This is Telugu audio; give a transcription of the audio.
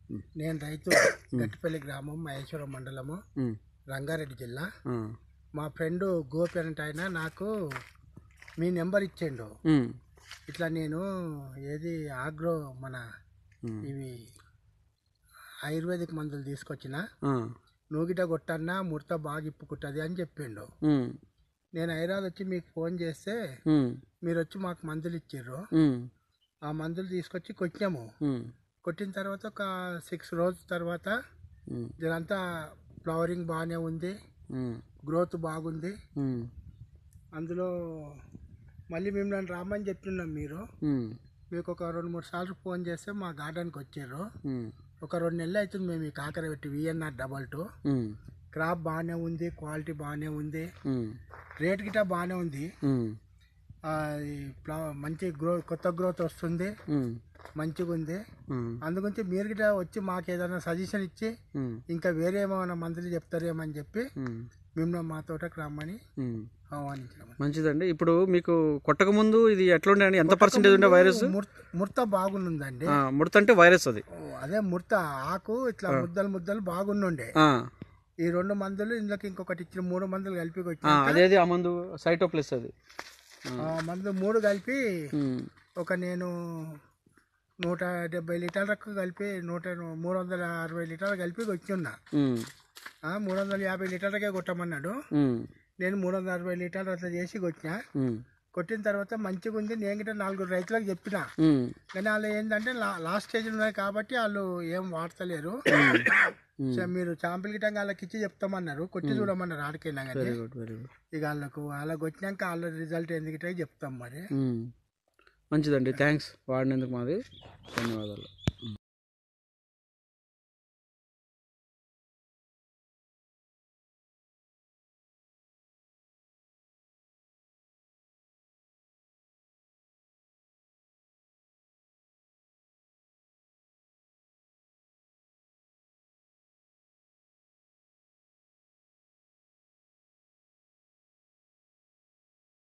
నేను రైతు గట్టిపల్లి గ్రామం మహేశ్వరం మండలము ఉమ్, రంగారెడ్డి జిల్లా ఆ, మా ఫ్రెండ్ గోపి అంటే ఆయన నాకు మీ నెంబర్ ఇచ్చిండు ఉమ్, ఇట్లా నేను ఏది ఆగ్రో మన ఉమ్, ఇవి ఆయుర్వేదిక్ మందులు తీసుకొచ్చిన ఆ, నూగిట కొట్టన్నా ముడత బాగా ఇప్పుకుంటుంది అని చెప్పిండు ఉమ్, నేను హైదరాబాద్ వచ్చి మీకు ఫోన్ చేస్తే ఉమ్, మీరు వచ్చి మాకు మందులు ఇచ్చిర్రు ఉమ్, ఆ మందులు తీసుకొచ్చి కొట్టాము ఉమ్, కొట్టిన తర్వాత ఒక సిక్స్ రోజుల తర్వాత ఉమ్, ఇదంతా ఫ్లవరింగ్ బాగానే ఉంది ఉమ్, గ్రోత్ బాగుంది ఉమ్, అందులో మళ్ళీ మిమ్మల్ని రామని చెప్తున్నాం మీరు ఉమ్, మీకు ఒక రెండు మూడు సార్లు ఫోన్ చేస్తే మా గార్డెన్కి వచ్చారు ఉమ్, ఒక రెండు నెలలు అవుతుంది మేము ఈ కాకర పెట్టి VNR double two um, crop బాగానే ఉంది క్వాలిటీ బాగానే ఉంది ఉమ్, రేట్ గిట్ట బాగానే ఉంది ఉమ్, ఆ, ఈ ఫ్లవర్ మంచి గ్రో కొత్త గ్రోత్ వస్తుంది ఉమ్, మంచిగా ఉంది ఉమ్, అందుగురించి మీరు గిట్ట వచ్చి మాకు ఏదైనా సజెషన్ ఇచ్చి ఉమ్, ఇంకా వేరే ఏమైనా మందులు చెప్తారేమని చెప్పి ఉమ్, మిమ్మల్ని మా తోటకు రమ్మని ఉమ్. ఆహ్వానించాము మంచిదండి ఇప్పుడు మీకు కొట్టక ముందు ఇది ఎట్లుండే అండి ఎంత పర్సెంటేజ్ ఉండే వైరస్ ముర్త- ముర్త బాగుందండి ఆ, ముడత అంటే వైరస్ అది ఓ, అదే ముర్త ఆకు ఇట్లా ముద్దలు ముద్దలు బాగుండుండే ఆ, ఈ రెండు మందులు ఇందులోకి ఇంకొకటి ఇచ్చిన మూడు మందులు కలిపి ఆ, వచ్చి అదేది ఆ మందు సైటోప్లస్ అది ఆ మందులు మూడు కలిపి ఉమ్, ఒక నేను నూట డెబ్బై లీటర్లకు కలిపి నూట మూడు వందల అరవై లీటర్లు కలిపి వచ్చి ఉన్నా ఉమ్, ఆ, మూడు వందల యాభై లీటర్లకే కొట్టమన్నాడు ఉమ్, నేను మూడు వందల అరవై లీటర్లు అట్లా చేసి కొట్టినా ఉమ్, కొట్టిన తర్వాత మంచిగా ఉంది నేను గిట్ట నాలుగు రైతులకు చెప్పిన ఉమ్, కానీ వాళ్ళు ఏంటంటే లా లాస్ట్ స్టేజ్ ఉన్నాయి కాబట్టి వాళ్ళు ఏం వాడతలేరు సో మీరు శాంపిల్ గిట్టంగా వాళ్ళకి ఇచ్చి చెప్తామన్నారు కొట్టి చూడమన్నారు ఆడికైనా కానీ వెరీ గుడ్ వెరీ గుడ్ ఇక వాళ్ళకు వాళ్ళకి వచ్చినాక వాళ్ళ రిజల్ట్ ఎందుకంటే చెప్తాం మరి ఉమ్. మంచిదండి థ్యాంక్స్ వాడినందుకు మాది ధన్యవాదాలు